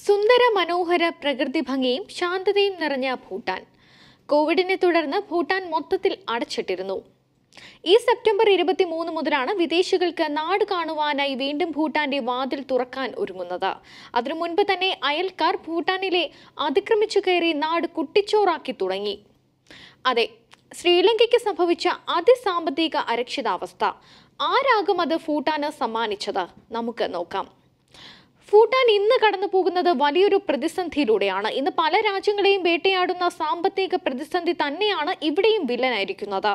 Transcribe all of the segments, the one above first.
സുന്ദര മനോഹര പ്രകൃതി ഭംഗിയും ശാന്തതയും നിറഞ്ഞ ഭൂട്ടാൻ കോവിഡിനെ തുടർന്ന് ഭൂട്ടാൻ മൊത്തത്തിൽ അടച്ചിട്ടിരുന്നു ഈ സെപ്റ്റംബർ ഇരുപത്തി മൂന്ന് മുതലാണ് വിദേശികൾക്ക് നാട് കാണുവാനായി വീണ്ടും ഭൂട്ടാന്റെ വാതിൽ തുറക്കാൻ ഒരുങ്ങുന്നത് അതിനു മുൻപ് തന്നെ അയൽക്കാർ ഭൂട്ടാനിലെ അതിക്രമിച്ചു കയറി നാട് കുട്ടിച്ചോറാക്കി തുടങ്ങി അതെ ശ്രീലങ്കയ്ക്ക് സംഭവിച്ച അതിസാമ്പത്തിക അരക്ഷിതാവസ്ഥ ആരാകും അത് ഭൂട്ടാന് സമ്മാനിച്ചത് നമുക്ക് നോക്കാം ഭൂട്ടാൻ ഇന്ന് കടന്നു പോകുന്നത് വലിയൊരു പ്രതിസന്ധിയിലൂടെയാണ് ഇന്ന് പല രാജ്യങ്ങളെയും വേട്ടയാടുന്ന സാമ്പത്തിക പ്രതിസന്ധി തന്നെയാണ് ഇവിടെയും വില്ലനായിരിക്കുന്നത്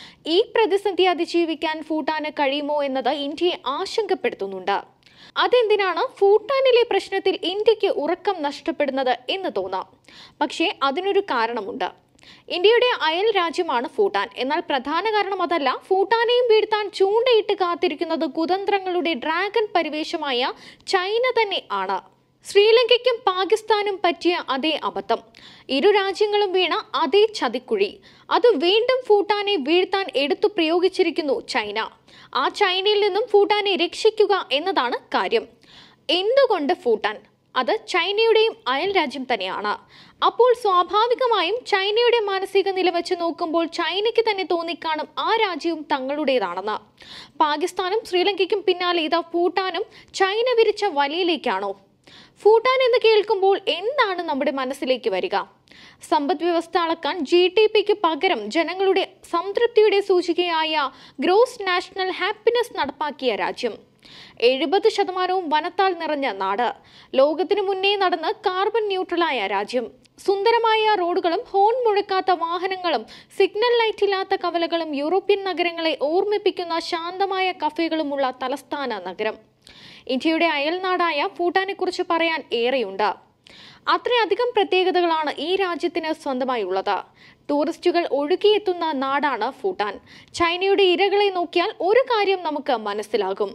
ഈ പ്രതിസന്ധി അതിജീവിക്കാൻ ഭൂട്ടാന് കഴിയുമോ എന്നത് ഇന്ത്യയെ ആശങ്കപ്പെടുത്തുന്നുണ്ട് അതെന്തിനാണ് ഭൂട്ടാനിലെ പ്രശ്നത്തിൽ ഇന്ത്യക്ക് ഉറക്കം നഷ്ടപ്പെടുന്നത് എന്ന് തോന്നാം പക്ഷേ അതിനൊരു കാരണമുണ്ട് ഇന്ത്യയുടെ അയൽ രാജ്യമാണ് ഭൂട്ടാൻ എന്നാൽ പ്രധാന കാരണം അതല്ല ഭൂട്ടാനെയും വീഴ്ത്താൻ ചൂണ്ടയിട്ട് കാത്തിരിക്കുന്നത് കുതന്ത്രങ്ങളുടെ ഡ്രാഗൺ പരിവേഷമായ ചൈന തന്നെ ആണ് ശ്രീലങ്കയ്ക്കും പാകിസ്ഥാനും പറ്റിയ അതേ അബദ്ധം ഇരു രാജ്യങ്ങളും വീണ അതേ ചതിക്കുഴി അത് വീണ്ടും ഭൂട്ടാനെ വീഴ്ത്താൻ എടുത്തു പ്രയോഗിച്ചിരിക്കുന്നു ചൈന ആ ചൈനയിൽ നിന്നും ഭൂട്ടാനെ രക്ഷിക്കുക എന്നതാണ് കാര്യം എന്തുകൊണ്ട് ഭൂട്ടാൻ അത് ചൈനയുടെയും അയൽ രാജ്യം തന്നെയാണ് അപ്പോൾ സ്വാഭാവികമായും ചൈനയുടെ മാനസിക നില വെച്ച് നോക്കുമ്പോൾ ചൈനയ്ക്ക് തന്നെ തോന്നിക്കാണും ആ രാജ്യവും തങ്ങളുടേതാണെന്ന് പാകിസ്ഥാനും ശ്രീലങ്കയ്ക്കും പിന്നാലെ ഇതാ ഭൂട്ടാനും ചൈന വിരിച്ച വലയിലേക്കാണോ ഭൂട്ടാൻ എന്ന് കേൾക്കുമ്പോൾ എന്താണ് നമ്മുടെ മനസ്സിലേക്ക് വരിക സമ്പദ് വ്യവസ്ഥ അളക്കാൻ ജി ടി പിക്ക് പകരം ജനങ്ങളുടെ സംതൃപ്തിയുടെ സൂചികയായ ഗ്രോസ് നാഷണൽ ഹാപ്പിനെസ് നടപ്പാക്കിയ രാജ്യം എഴുപത് ശതമാനവും വനത്താൽ നിറഞ്ഞ നാട് ലോകത്തിനു മുന്നേ നടന്ന് കാർബൺ ന്യൂട്രലായ രാജ്യം സുന്ദരമായ റോഡുകളും ഹോൺ മുഴക്കാത്ത വാഹനങ്ങളും സിഗ്നൽ ലൈറ്റ് ഇല്ലാത്ത കവലകളും യൂറോപ്യൻ നഗരങ്ങളെ ഓർമ്മിപ്പിക്കുന്ന ശാന്തമായ കഫേകളുമുള്ള തലസ്ഥാന നഗരം ഇന്ത്യയുടെ അയൽനാടായ ഭൂട്ടാനെ കുറിച്ച് പറയാൻ ഏറെയുണ്ട് അത്രയധികം പ്രത്യേകതകളാണ് ഈ രാജ്യത്തിന് സ്വന്തമായി ഉള്ളത് ടൂറിസ്റ്റുകൾ ഒഴുകിയെത്തുന്ന നാടാണ് ഭൂട്ടാൻ ചൈനയുടെ ഇരകളെ നോക്കിയാൽ ഒരു കാര്യം നമുക്ക് മനസ്സിലാകും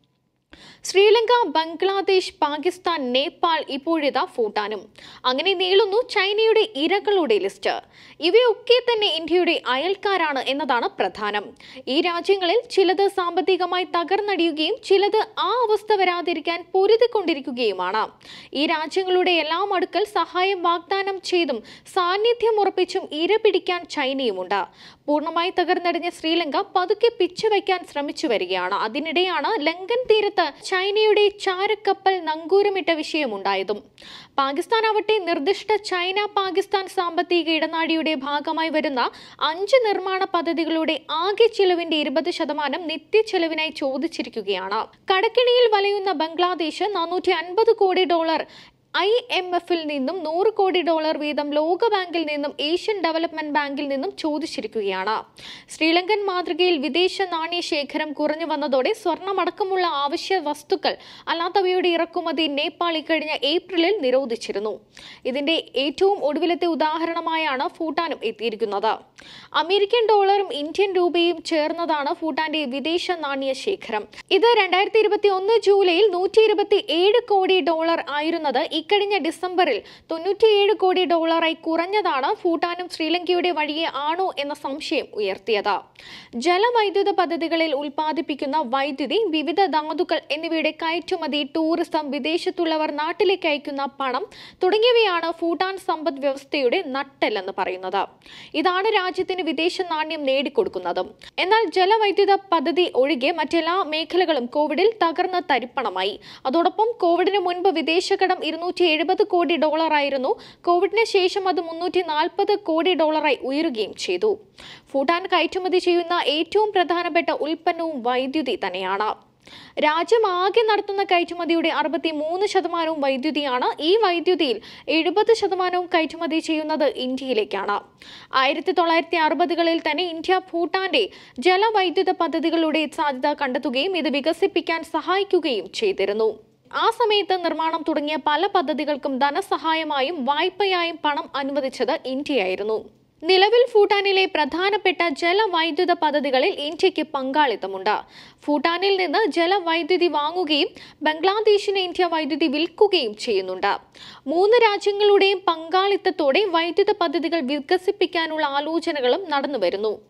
ശ്രീലങ്ക ബംഗ്ലാദേശ് പാകിസ്ഥാൻ നേപ്പാൾ ഇപ്പോഴിതാ ഭൂട്ടാനും അങ്ങനെ നീളുന്നു ചൈനയുടെ ഇരകളുടെ ലിസ്റ്റ് ഇവയൊക്കെ തന്നെ ഇന്ത്യയുടെ അയൽക്കാരാണ് എന്നതാണ് പ്രധാനം ഈ രാജ്യങ്ങളിൽ ചിലത് സാമ്പത്തികമായി തകർന്നടിയുകയും ചിലത് ആ അവസ്ഥ വരാതിരിക്കാൻ പൊരുതിക്കൊണ്ടിരിക്കുകയുമാണ് ഈ രാജ്യങ്ങളുടെ എല്ലാം അടുക്കൽ സഹായം വാഗ്ദാനം ചെയ്തും സാന്നിധ്യം ഉറപ്പിച്ചും ഇര പിടിക്കാൻ ചൈനയുമുണ്ട് പൂർണ്ണമായി തകർന്നടിഞ്ഞ ശ്രീലങ്ക പതുക്കെ പിച്ചുവയ്ക്കാൻ ശ്രമിച്ചു വരികയാണ് അതിനിടെയാണ് ലങ്കൻ തീരത്ത് ചൈനയുടെ ചാരക്കപ്പൽ നങ്കൂരമിട്ട വിഷയമുണ്ടായതും പാകിസ്ഥാൻ ആവട്ടെ നിർദ്ദിഷ്ട ചൈന പാകിസ്ഥാൻ സാമ്പത്തിക ഇടനാഴിയുടെ ഭാഗമായി വരുന്ന അഞ്ച് നിർമ്മാണ പദ്ധതികളുടെ ആകെ ചെലവിന്റെ ഇരുപത് ശതമാനം നിത്യച്ചെലവിനായി ചോദിച്ചിരിക്കുകയാണ് കടക്കിണിയിൽ വലയുന്ന ബംഗ്ലാദേശ് നാനൂറ്റി അൻപത് കോടി ഡോളർ ഐ എം എഫിൽ നിന്നും നൂറ് കോടി ഡോളർ വീതം ലോകബാങ്കിൽ നിന്നും ഏഷ്യൻ ഡെവലപ്മെന്റ് ബാങ്കിൽ നിന്നും ചോദിച്ചിരിക്കുകയാണ് ശ്രീലങ്കൻ മാതൃകയിൽ വിദേശ നാണ്യ ശേഖരം കുറഞ്ഞു വന്നതോടെ സ്വർണമടക്കമുള്ള ആവശ്യ വസ്തുക്കൾ അല്ലാത്തവയുടെ ഇറക്കുമതി നേപ്പാൾ ഇക്കഴിഞ്ഞ ഏപ്രിലിൽ നിരോധിച്ചിരുന്നു ഇതിന്റെ ഏറ്റവും ഒടുവിലത്തെ ഉദാഹരണമായാണ് ഭൂട്ടാനും എത്തിയിരിക്കുന്നത് അമേരിക്കൻ ഡോളറും ഇന്ത്യൻ രൂപയും ചേർന്നതാണ് ഭൂട്ടാന്റെ വിദേശ നാണ്യ ശേഖരം ഇത് രണ്ടായിരത്തി ഇരുപത്തി ഒന്ന് ജൂലൈയിൽ നൂറ്റി ഇരുപത്തി ഏഴ് കോടി ഡോളർ ആയിരുന്നത് ഇക്കഴിഞ്ഞ ഡിസംബറിൽ തൊണ്ണൂറ്റിയേഴ് കോടി ഡോളറായി കുറഞ്ഞതാണ് ഭൂട്ടാനും ശ്രീലങ്കയുടെ വഴിയെ ആണോ എന്ന സംശയം ഉയർത്തിയത് ജലവൈദ്യുത പദ്ധതികളിൽ ഉൽപ്പാദിപ്പിക്കുന്ന വൈദ്യുതി വിവിധ ധാതുക്കൾ എന്നിവയുടെ കയറ്റുമതി ടൂറിസം വിദേശത്തുള്ളവർ നാട്ടിലേക്ക് അയക്കുന്ന പണം തുടങ്ങിയവയാണ് ഭൂട്ടാൻ സമ്പദ് വ്യവസ്ഥയുടെ നട്ടെല്ലെന്ന് പറയുന്നത് ഇതാണ് രാജ്യത്തിന് വിദേശ നാണ്യം നേടിക്കൊടുക്കുന്നതും എന്നാൽ ജലവൈദ്യുത പദ്ധതി ഒഴികെ മറ്റെല്ലാ മേഖലകളും കോവിഡിൽ തകർന്ന് തരിപ്പണമായി അതോടൊപ്പം കോവിഡിന് മുൻപ് വിദേശകടം ഇരുന്നൂറ്റി എഴുപത് കോടി ഡോളറായിരുന്നു കോവിഡിന് ശേഷം അത് മുന്നൂറ്റി നാൽപ്പത് കോടി ഡോളറായി ഉയരുകയും ചെയ്തു ഭൂട്ടാൻ കയറ്റുമതി ചെയ്യുന്ന ഏറ്റവും പ്രധാനപ്പെട്ട ഉൽപ്പന്നവും വൈദ്യുതി തന്നെയാണ് രാജ്യം ആകെ നടത്തുന്ന കയറ്റുമതിയുടെ അറുപത്തി മൂന്ന് ശതമാനവും വൈദ്യുതിയാണ് ഈ വൈദ്യുതിയിൽ എഴുപത് ശതമാനവും കയറ്റുമതി ചെയ്യുന്നത് ഇന്ത്യയിലേക്കാണ് ആയിരത്തി തൊള്ളായിരത്തി അറുപതുകളിൽ തന്നെ ഇന്ത്യ ഭൂട്ടാന്റെ ജലവൈദ്യുത പദ്ധതികളുടെ സാധ്യത കണ്ടെത്തുകയും ഇത് വികസിപ്പിക്കാൻ സഹായിക്കുകയും ചെയ്തിരുന്നു ആ സമയത്ത് നിർമ്മാണം തുടങ്ങിയ പല പദ്ധതികൾക്കും ധനസഹായമായും വായ്പയായും പണം അനുവദിച്ചത് ഇന്ത്യയായിരുന്നു നിലവിൽ ഭൂട്ടാനിലെ പ്രധാനപ്പെട്ട ജലവൈദ്യുത പദ്ധതികളിൽ ഇന്ത്യക്ക് പങ്കാളിത്തമുണ്ട് ഭൂട്ടാനിൽ നിന്ന് ജലവൈദ്യുതി വാങ്ങുകയും ബംഗ്ലാദേശിന് ഇന്ത്യ വൈദ്യുതി വിൽക്കുകയും ചെയ്യുന്നുണ്ട് മൂന്ന് രാജ്യങ്ങളുടെയും പങ്കാളിത്തത്തോടെ വൈദ്യുത പദ്ധതികൾ വികസിപ്പിക്കാനുള്ള ആലോചനകളും നടന്നുവരുന്നു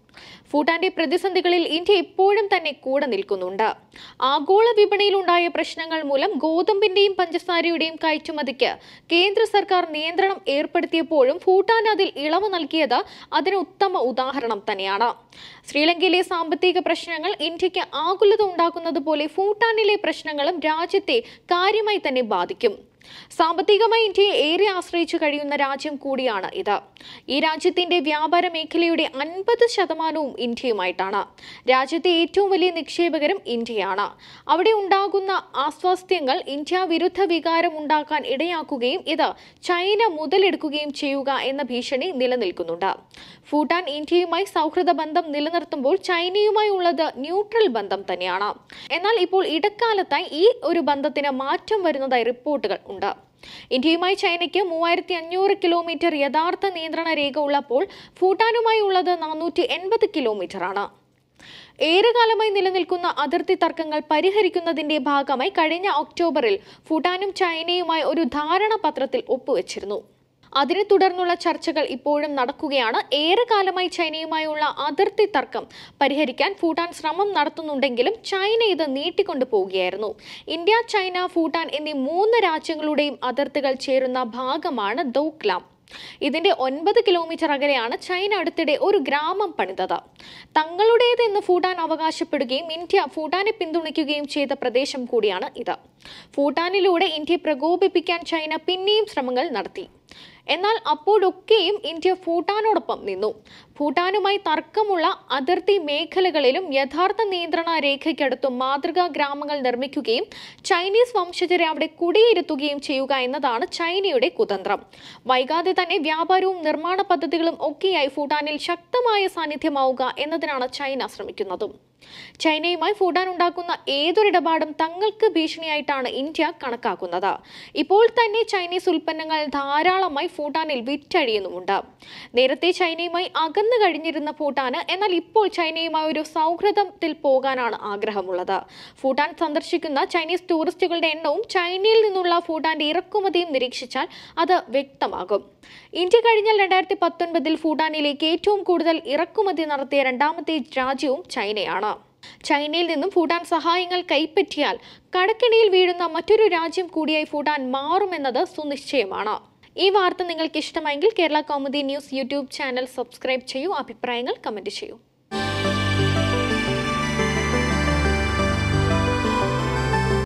ഭൂട്ടാന്റെ പ്രതിസന്ധികളിൽ ഇന്ത്യ ഇപ്പോഴും തന്നെ കൂടെ നിൽക്കുന്നുണ്ട് ആഗോള വിപണിയിലുണ്ടായ പ്രശ്നങ്ങൾ മൂലം ഗോതമ്പിന്റെയും പഞ്ചസാരയുടെയും കയറ്റുമതിക്ക് കേന്ദ്ര സർക്കാർ നിയന്ത്രണം ഏർപ്പെടുത്തിയപ്പോഴും ഭൂട്ടാൻ അതിൽ ഇളവ് നൽകിയത് അതിന് ഉത്തമ ഉദാഹരണം തന്നെയാണ് ശ്രീലങ്കയിലെ സാമ്പത്തിക പ്രശ്നങ്ങൾ ഇന്ത്യക്ക് ആകുലത ഉണ്ടാക്കുന്നത് പോലെ ഭൂട്ടാനിലെ പ്രശ്നങ്ങളും രാജ്യത്തെ കാര്യമായി തന്നെ ബാധിക്കും സാമ്പത്തികമായി ഇന്ത്യയെ ഏറെ ആശ്രയിച്ചു കഴിയുന്ന രാജ്യം കൂടിയാണ് ഇത് ഈ രാജ്യത്തിന്റെ വ്യാപാര മേഖലയുടെ അൻപത് ശതമാനവും ഇന്ത്യയുമായിട്ടാണ് രാജ്യത്തെ ഏറ്റവും വലിയ നിക്ഷേപകരും ഇന്ത്യയാണ് അവിടെ ഉണ്ടാകുന്ന അസ്വാസ്ഥ്യങ്ങൾ ഇന്ത്യ വിരുദ്ധ വികാരം ഉണ്ടാക്കാൻ ഇടയാക്കുകയും ഇത് ചൈന മുതലെടുക്കുകയും ചെയ്യുക എന്ന ഭീഷണി നിലനിൽക്കുന്നുണ്ട് ഭൂട്ടാൻ ഇന്ത്യയുമായി സൗഹൃദ ബന്ധം നിലനിർത്തുമ്പോൾ ചൈനയുമായി ഉള്ളത് ന്യൂട്രൽ ബന്ധം തന്നെയാണ് എന്നാൽ ഇപ്പോൾ ഇടക്കാലത്തായി ഈ ഒരു ബന്ധത്തിന് മാറ്റം വരുന്നതായി റിപ്പോർട്ടുകൾ ഉണ്ട് ഇന്ത്യയുമായി ചൈനയ്ക്ക് മൂവായിരത്തി അഞ്ഞൂറ് കിലോമീറ്റർ യഥാർത്ഥ നിയന്ത്രണ രേഖ ഉള്ളപ്പോൾ ഭൂട്ടാനുമായി ഉള്ളത് നാനൂറ്റി എൺപത് കിലോമീറ്റർ ആണ് ഏറെക്കാലമായി നിലനിൽക്കുന്ന അതിർത്തി തർക്കങ്ങൾ പരിഹരിക്കുന്നതിന്റെ ഭാഗമായി കഴിഞ്ഞ ഒക്ടോബറിൽ ഭൂട്ടാനും ചൈനയുമായി ഒരു ധാരണാപത്രത്തിൽ ഒപ്പുവെച്ചിരുന്നു അതിനെ തുടർന്നുള്ള ചർച്ചകൾ ഇപ്പോഴും നടക്കുകയാണ് ഏറെക്കാലമായി ചൈനയുമായുള്ള അതിർത്തി തർക്കം പരിഹരിക്കാൻ ഭൂട്ടാൻ ശ്രമം നടത്തുന്നുണ്ടെങ്കിലും ചൈന ഇത് നീട്ടിക്കൊണ്ടു പോവുകയായിരുന്നു ഇന്ത്യ ചൈന ഭൂട്ടാൻ എന്നീ മൂന്ന് രാജ്യങ്ങളുടെയും അതിർത്തികൾ ചേരുന്ന ഭാഗമാണ് ദോക്ലാം ഇതിന്റെ ഒൻപത് കിലോമീറ്റർ അകലെയാണ് ചൈന അടുത്തിടെ ഒരു ഗ്രാമം പണിതത് തങ്ങളുടേതെന്ന് ഭൂട്ടാൻ അവകാശപ്പെടുകയും ഇന്ത്യ ഭൂട്ടാനെ പിന്തുണയ്ക്കുകയും ചെയ്ത പ്രദേശം കൂടിയാണ് ഇത് ഭൂട്ടാനിലൂടെ ഇന്ത്യയെ പ്രകോപിപ്പിക്കാൻ ചൈന പിന്നെയും ശ്രമങ്ങൾ നടത്തി എന്നാൽ അപ്പോഴൊക്കെയും ഇന്ത്യ ഭൂട്ടാനോടൊപ്പം നിന്നു ഭൂട്ടാനുമായി തർക്കമുള്ള അതിർത്തി മേഖലകളിലും യഥാർത്ഥ നിയന്ത്രണ രേഖയ്ക്കടുത്തും മാതൃകാ ഗ്രാമങ്ങൾ നിർമ്മിക്കുകയും ചൈനീസ് വംശജരെ അവിടെ കുടിയിരുത്തുകയും ചെയ്യുക എന്നതാണ് ചൈനയുടെ കുതന്ത്രം വൈകാതെ തന്നെ വ്യാപാരവും നിർമ്മാണ പദ്ധതികളും ഒക്കെയായി ഭൂട്ടാനിൽ ശക്തമായ സാന്നിധ്യമാവുക എന്നതിനാണ് ചൈന ശ്രമിക്കുന്നതും ചൈനയുമായി ഭൂട്ടാൻ ഉണ്ടാക്കുന്ന ഏതൊരിടപാടും തങ്ങൾക്ക് ഭീഷണിയായിട്ടാണ് ഇന്ത്യ കണക്കാക്കുന്നത് ഇപ്പോൾ തന്നെ ചൈനീസ് ഉൽപ്പന്നങ്ങൾ ധാരാളമായി ഭൂട്ടാനിൽ വിറ്റഴിയുന്നുമുണ്ട് നേരത്തെ ചൈനയുമായി അകന്നു കഴിഞ്ഞിരുന്ന ഭൂട്ടാന് എന്നാൽ ഇപ്പോൾ ചൈനയുമായി ഒരു സൗഹൃദത്തിൽ പോകാനാണ് ആഗ്രഹമുള്ളത് ഭൂട്ടാൻ സന്ദർശിക്കുന്ന ചൈനീസ് ടൂറിസ്റ്റുകളുടെ എണ്ണവും ചൈനയിൽ നിന്നുള്ള ഭൂട്ടാന്റെ ഇറക്കുമതിയും നിരീക്ഷിച്ചാൽ അത് വ്യക്തമാകും ഇന്ത്യ കഴിഞ്ഞാൽ രണ്ടായിരത്തി പത്തൊൻപതിൽ ഭൂട്ടാനിലേക്ക് ഏറ്റവും കൂടുതൽ ഇറക്കുമതി നടത്തിയ രണ്ടാമത്തെ രാജ്യവും ചൈനയാണ് ചൈനയിൽ നിന്നും ഭൂട്ടാൻ സഹായങ്ങൾ കൈപ്പറ്റിയാൽ കടക്കിണിയിൽ വീഴുന്ന മറ്റൊരു രാജ്യം കൂടിയായി ഭൂട്ടാൻ മാറുമെന്നത് സുനിശ്ചയമാണ് ഈ വാർത്ത നിങ്ങൾക്ക് ഇഷ്ടമായെങ്കിൽ Kerala Kaumudi news YouTube channel subscribe ചെയ്യൂ അഭിപ്രായങ്ങൾ കമന്റ് ചെയ്യൂ